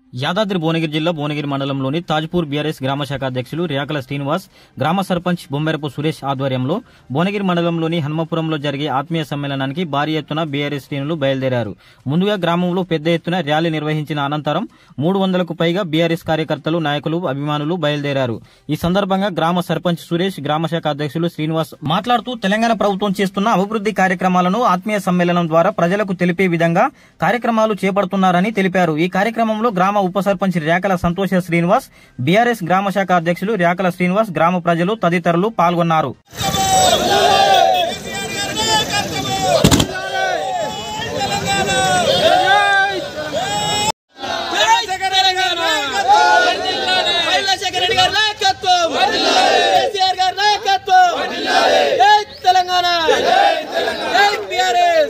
యాదాద్రి భువనగిరి జిల్లా భువనగిరి మండలంలోని తాజ్పూర్ బీఆర్ఎస్ గ్రామ శాఖ అధ్యక్షులు రేకల శ్రీనివాస్ గ్రామ సర్పంచ్ బొమ్మెరపు సురేష్ ఆధ్వర్యంలో భువనగిరి మండలంలోని హనుమపురంలో జరిగే ఆత్మీయ సమ్మేళనానికి భారీ ఎత్తున బీఆర్ఎస్ శ్రేణులు బయలుదేరారు ముందుగా గ్రామంలో పెద్ద ఎత్తున ర్యాలీ నిర్వహించిన అనంతరం మూడు వందలకు పైగా బీఆర్ఎస్ కార్యకర్తలు నాయకులు అభిమానులు బయలుదేరారు ఈ సందర్భంగా గ్రామ సర్పంచ్ సురేష్ గ్రామ శాఖ అధ్యక్షులు శ్రీనివాస్ మాట్లాడుతూ తెలంగాణ ప్రభుత్వం చేస్తున్న అభివృద్ధి కార్యక్రమాలను ఆత్మీయ సమ్మేళనం ద్వారా ప్రజలకు తెలిపే విధంగా కార్యక్రమాలు చేపడుతున్నారని తెలిపారు ఈ కార్యక్రమంలో గ్రామ ఉప సర్పంచ్ రేకల సంతోష శ్రీనివాస్ బీఆర్ఎస్ గ్రామ శాఖ అధ్యక్షులు రేకల శ్రీనివాస్ గ్రామ ప్రజలు తదితరులు పాల్గొన్నారు రాజశేఖర రెడ్డి గారి నాయకత్వం కేసీఆర్ గారి నాయకత్వం జై తెలంగాణ జై బీఆర్ఎస్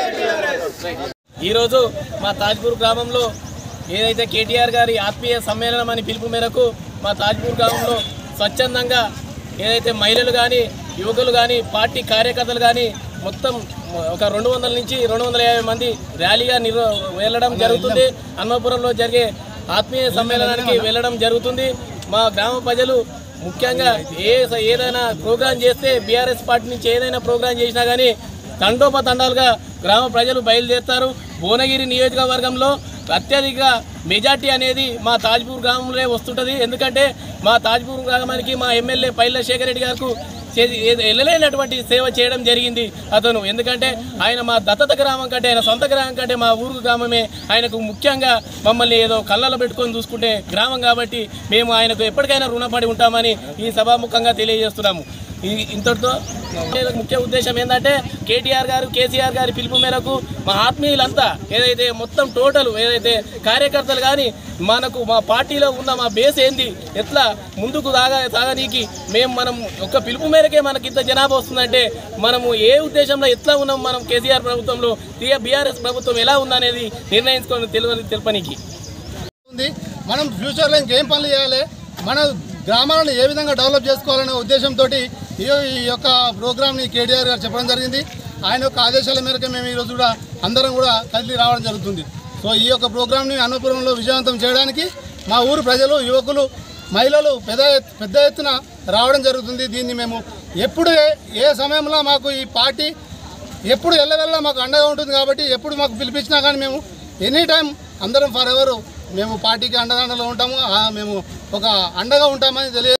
ఈరోజు మా తాజ్పూర్ గ్రామంలో ఏదైతే కేటీఆర్ గారి ఆత్మీయ సమ్మేళనం అని పిలుపు మేరకు మా తాజ్పూర్ గ్రామంలో స్వచ్ఛందంగా ఏదైతే మహిళలు కానీ యువకులు కానీ పార్టీ కార్యకర్తలు కానీ మొత్తం ఒక రెండు వందల నుంచి రెండు వందల యాభై మంది ర్యాలీగా నిర్వ వెళ్ళడం జరుగుతుంది హన్మపురంలో జరిగే ఆత్మీయ సమ్మేళనానికి వెళ్ళడం జరుగుతుంది మా గ్రామ ప్రజలు ముఖ్యంగా ఏ ఏదైనా ప్రోగ్రాం చేస్తే బీఆర్ఎస్ పార్టీ నుంచి ఏదైనా ప్రోగ్రాం చేసినా కానీ తండోపతండాలుగా గ్రామ ప్రజలు బయలుదేరుతారు భువనగిరి నియోజకవర్గంలో అత్యధిక మెజార్టీ అనేది మా తాజ్పూర్ గ్రామంలో వస్తుంటుంది ఎందుకంటే మా తాజ్పూర్ గ్రామానికి మా ఎమ్మెల్యే పైల శేఖర్ రెడ్డి గారికి చే- ఏ- వెళ్ళలేనటువంటి సేవ చేయడం జరిగింది అతను ఎందుకంటే ఆయన మా దత్తత గ్రామం కంటే ఆయన సొంత గ్రామం కంటే మా ఊరు గ్రామమే ఆయనకు ముఖ్యంగా మమ్మల్ని ఏదో కళ్ళలో పెట్టుకొని చూసుకుంటే గ్రామం కాబట్టి మేము ఆయనకు ఎప్పటికైనా రుణపడి ఉంటామని ఈ సభాముఖంగా తెలియజేస్తున్నాము ఈ ఇంతటితో ముఖ్య ఉద్దేశం ఏంటంటే కేటీఆర్ గారు కేసీఆర్ గారి పిలుపు మేరకు మా ఆత్మీయులంతా ఏదైతే మొత్తం టోటల్ ఏదైతే కార్యకర్తలు కానీ మనకు మా పార్టీలో ఉన్న మా బేస్ ఏంది ఎట్లా ముందుకు సాగా సాగనీకి మేము మనం ఒక పిలుపు మేరకే మనకి ఇంత జనాభా వస్తుందంటే మనము ఏ ఉద్దేశంలో ఎట్లా ఉన్నాం మనం కేసీఆర్ ప్రభుత్వంలో బీఆర్ఎస్ ప్రభుత్వం ఎలా ఉందనేది నిర్ణయించుకొని తెలియ తెలపనీకి ఉంది మనం ఫ్యూచర్లో ఇంకేం పనులు చేయాలి మన గ్రామాలను ఏ విధంగా డెవలప్ చేసుకోవాలనే ఉద్దేశంతో ఈ ఈ యొక్క ప్రోగ్రామ్ని కేటీఆర్ గారు చెప్పడం జరిగింది ఆయన యొక్క ఆదేశాల మేరకు మేము ఈరోజు కూడా అందరం కూడా కదిలి రావడం జరుగుతుంది సో ఈ యొక్క ప్రోగ్రామ్ని అన్నపురంలో విజయవంతం చేయడానికి మా ఊరు ప్రజలు యువకులు మహిళలు పెద్ద ఎత్- పెద్ద ఎత్తున రావడం జరుగుతుంది దీన్ని మేము ఎప్పుడు ఏ- ఏ సమయంలో మాకు ఈ పార్టీ ఎప్పుడు ఎల్లవెల్ల మాకు అండగా ఉంటుంది కాబట్టి ఎప్పుడు మాకు పిలిపించినా కానీ మేము ఎనీ టైం అందరం ఫర్ ఎవరు మేము పార్టీకి అండదండలో ఉంటాము ఆ, మేము ఒక అండగా ఉంటామని తెలియ